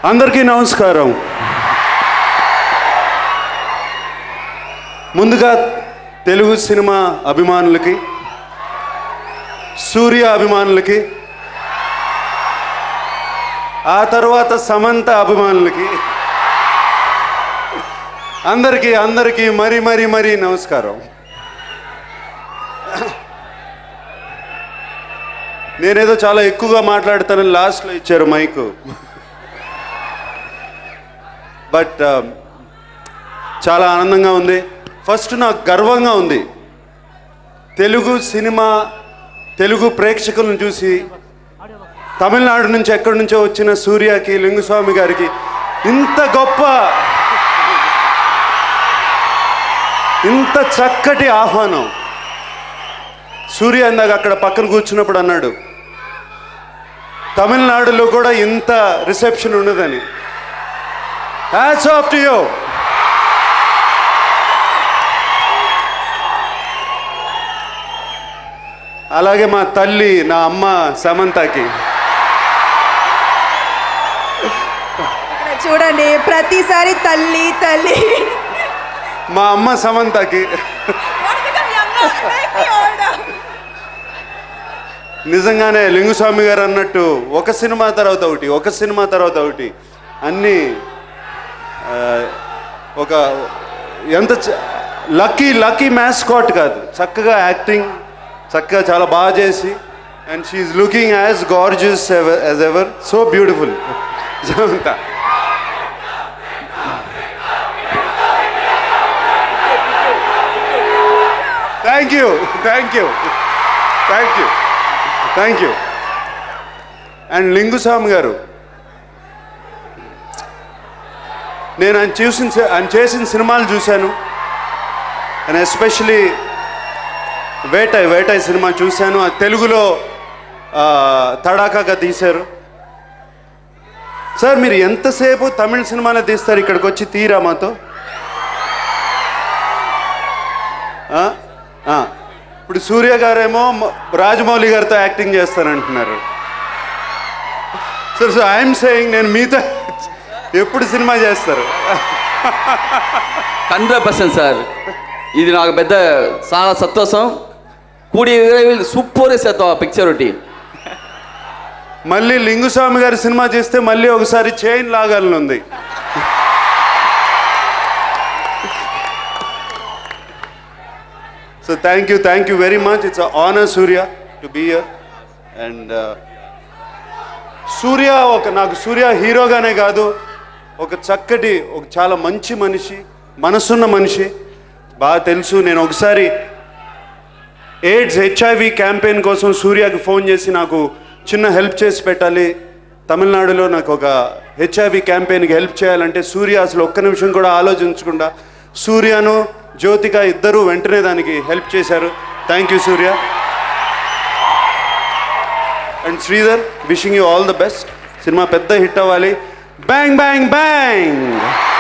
అందరికీ నమస్కారం ముందుగా తెలుగు సినిమా అభిమానులకి సూర్య అభిమానులకి ఆ తర్వాత సమంత అభిమానులకి అందరికీ అందరికీ మరీ మరీ మరీ నమస్కారం నేనేదో చాలా ఎక్కువగా మాట్లాడతానని లాస్ట్లో ఇచ్చారు మైకు బట్ చాలా ఆనందంగా ఉంది ఫస్ట్ నాకు గర్వంగా ఉంది తెలుగు సినిమా తెలుగు ప్రేక్షకులను చూసి తమిళనాడు నుంచి ఎక్కడి నుంచో వచ్చిన సూర్యకి లింగుస్వామి గారికి ఇంత గొప్ప ఇంత చక్కటి ఆహ్వానం సూర్య ఇందాక అక్కడ పక్కన కూర్చున్నప్పుడు అన్నాడు తమిళనాడులో కూడా ఇంత రిసెప్షన్ ఉండదని హ్యాట్స్ ఆఫ్ టు యూ అలాగే మా తల్లి నా అమ్మ సమంతకి ఇక్కడ చూడండి ప్రతిసారి తల్లి తల్లి మా అమ్మ సమంతకి నిజంగానే లింగుస్వామి గారు అన్నట్టు ఒక సినిమా తర్వాత ఒకటి ఒక సినిమా తర్వాత ఒకటి అన్నీ ఆ, ఒక ఎంత లక్కీ లక్కీ మ్యాస్కాట్ కాదు చక్కగా యాక్టింగ్ చక్కగా చాలా బాగా చేసి and she looking as gorgeous as ever so beautiful Samantha thank you thank you thank you thank you and Lingusamy garu నేను ఆయన చూసిన సి- ఆయన చేసిన సినిమాలు చూశాను అండ్ ఎస్పెషలీ వేటై వేటై సినిమా చూశాను అది తెలుగులో ఆ, తడాకాగా తీశారు సార్ మీరు ఎంతసేపు తమిళ సినిమాలే తీస్తారు ఇక్కడికి వచ్చి తీరా మాతో ఆ? ఆ. ఇప్పుడు సూర్య గారేమో మ- రాజమౌళి గారితో యాక్టింగ్ చేస్తానంటున్నారు సార్ సో ఐఎమ్ సేయింగ్ నేను మీతో ఎప్పుడు సినిమా చేస్తారు హండ్రెడ్ పర్సెంట్ సార్ ఇది నాకు పెద్ద చాలా సంతోషం కూడి సూపర్ చేస్తాం ఆ పిక్చర్ ఒకటి మళ్ళీ లింగుస్వామి గారి సినిమా చేస్తే మళ్ళీ ఒకసారి చైన్ లాగాలని ఉంది so thank you thank you very much it's honour Suriya to be here and Suriya ఒక నాకు సూర్య హీరోగానే కాదు ఒక చక్కటి ఒక చాలా మంచి మనిషి మనసున్న మనిషి బాగా తెలుసు నేను ఒకసారి ఎయిడ్స్ హెచ్ఐవి క్యాంపెయిన్ కోసం సూర్యకి ఫోన్ చేసి నాకు చిన్న హెల్ప్ చేసి పెట్టాలి తమిళనాడులో నాకు ఒక హెచ్ఐవి క్యాంపెయిన్కి హెల్ప్ చేయాలంటే సూర్య అసలు ఒక్క నిమిషం కూడా ఆలోచించకుండా సూర్యను జ్యోతిక ఇద్దరు వెంటనే దానికి హెల్ప్ చేశారు thank you Suriya and Sridhar wishing you all the best సినిమా పెద్ద హిట్ అవ్వాలి బ్యాంగ్ బ్యాంగ్ బ్యాంగ్